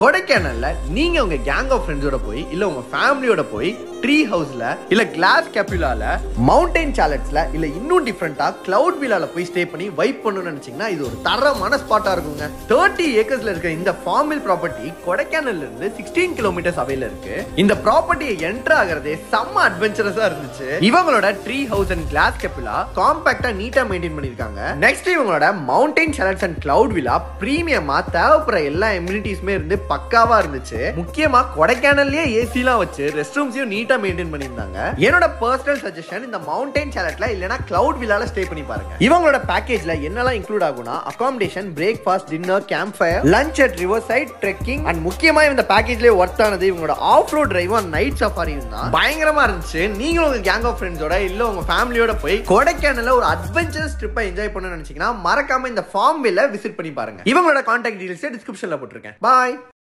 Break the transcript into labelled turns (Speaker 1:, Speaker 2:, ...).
Speaker 1: கொடைக்கானல்ல நீங்க உங்க கேங் ஆஃப் ஃப்ரெண்ட்ஸோட போய் இல்ல உங்க ஃபேமிலியோட போய் ட்ரீ ஹவுஸ்ல இல்ல கிளாஸ் கேப்யூலால மவுண்டைன் சாலட்ஸ்ல இல்ல இன்னும் டிஃப்ரெண்டா கிளவுட் விலால போய் ஸ்டே பண்ணி வைப் பண்ணணும்னு நினைச்சீங்கன்னா இது ஒரு தரமான ஸ்பாட்டா இருக்குங்க தேர்ட்டி ஏக்கர்ஸ்ல இருக்கிற இந்த ஃபார்மில் ப்ராப்பர்ட்டி கொடைக்கானல்ல இருந்து சிக்ஸ்டீன் கிலோமீட்டர்ஸ் அவையில இருக்கு இந்த ப்ராப்பர்ட்டியை என்டர் ஆகிறதே செம்ம அட்வென்ச்சரஸா இருந்துச்சு இவங்களோட ட்ரீ ஹவுஸ் அண்ட் கிளாஸ் கேப்யூலா காம்பாக்டா நீட்டா மெயின்டைன் பண்ணிருக்காங்க நெக்ஸ்ட் இவங்களோட மவுண்டைன் சாலட்ஸ் அண்ட் கிளவுட் விலா பிரீமியமா தேவைப்படுற எல்லா எம்யூனிட்டிஸ்மே இருந்து பக்காவா இருந்துச்சு முக்கியமா கொடைக்கானல்லயே ஏசிலாம் வச்சு ரெஸ்ட் ரூம்ஸையும் நீட்டா மெயின்டைன் பண்ணியிருந்தாங்க என்னோட பர்சனல் சஜஷன் இந்த மவுண்டைன் சாலட்ல இல்லனா கிளவுட் விலால ஸ்டே பண்ணி பாருங்க இவங்களோட பேக்கேஜ்ல என்னெல்லாம் இன்க்ளூட் ஆகும்னா accommodation breakfast dinner campfire lunch at riverside trekking and முக்கியமா இந்த பேக்கேஜ்லயே ஒர்த் ஆனது இவங்களோட off road drive and night சஃபாரியும் தான் பயங்கரமா இருந்துச்சு நீங்களும் உங்க கேங் ஆஃப் ஃப்ரெண்ட்ஸோட இல்ல உங்க ஃபேமிலியோட போய் கொடைக்கானல்ல ஒரு அட்வென்ச்சரஸ் ட்ரிப்பை என்ஜாய் பண்ணணும்னு நினைச்சீங்கன்னா மறக்காம இந்த ஃபார்ம் வில்ல விசிட் பண்ணி பாருங்க இவங்களோட கான்டாக்ட் டீடைல்ஸ் டிஸ்கிரிப்ஷன்ல போட்டிருக்கேன் பாய்